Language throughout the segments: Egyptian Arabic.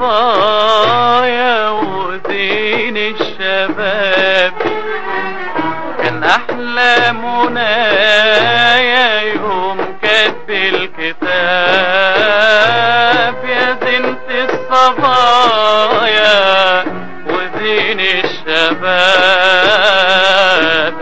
الصبايا ودين الشباب كان أحلامنا يا يوم كتب الكتاب يا زينة الصبايا ودين الشباب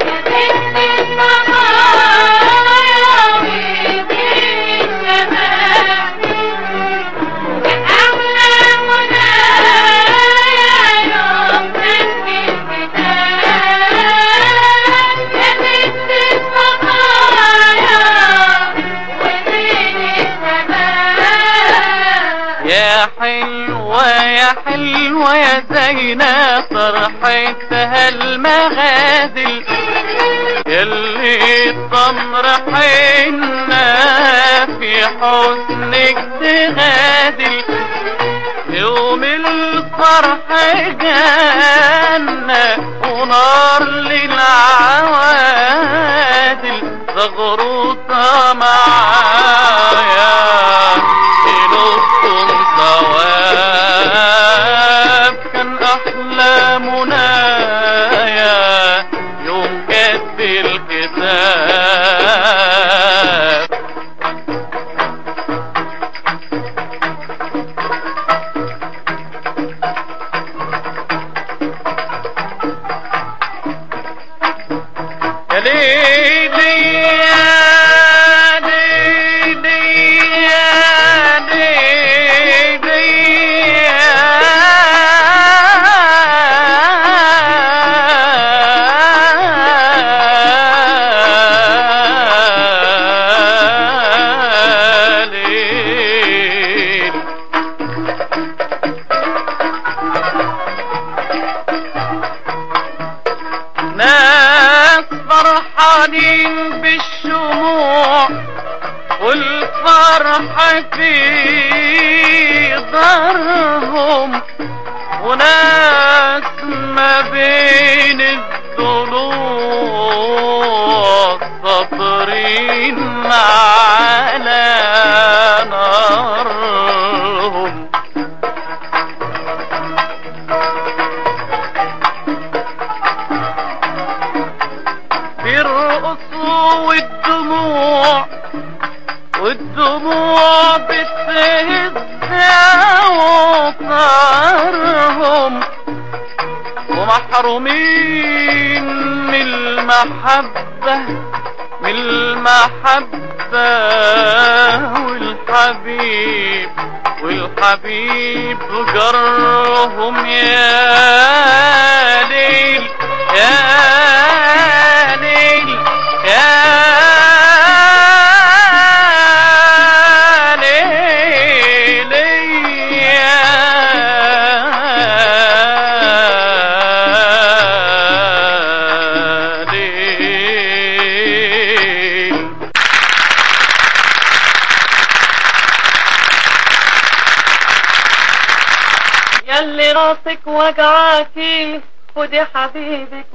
يا حلوة يا حلوة يا زينة طرحتها المغازل يلي الضمر حنا في حسنك تغادل يوم الفرح جنة ونار للعوادل زغروطة معايا نصكم ثواب كان أحلامنا يا يوم كتب الكتاب يا ليلي يا ليلي يا ليلي يا ليل ناس فرحانين بالشموع والفرح في دارهم وناس ما بين الضلوع صابرين على نارهم بيرقصوا والدموع والدموع بتهز اوطارهم ومحرومين من المحبة من المحبة والحبيب والحبيب جرهم يا ليل يا ليل يا ليل يا ليل يلي راسك وجعاكي خدي حبيبك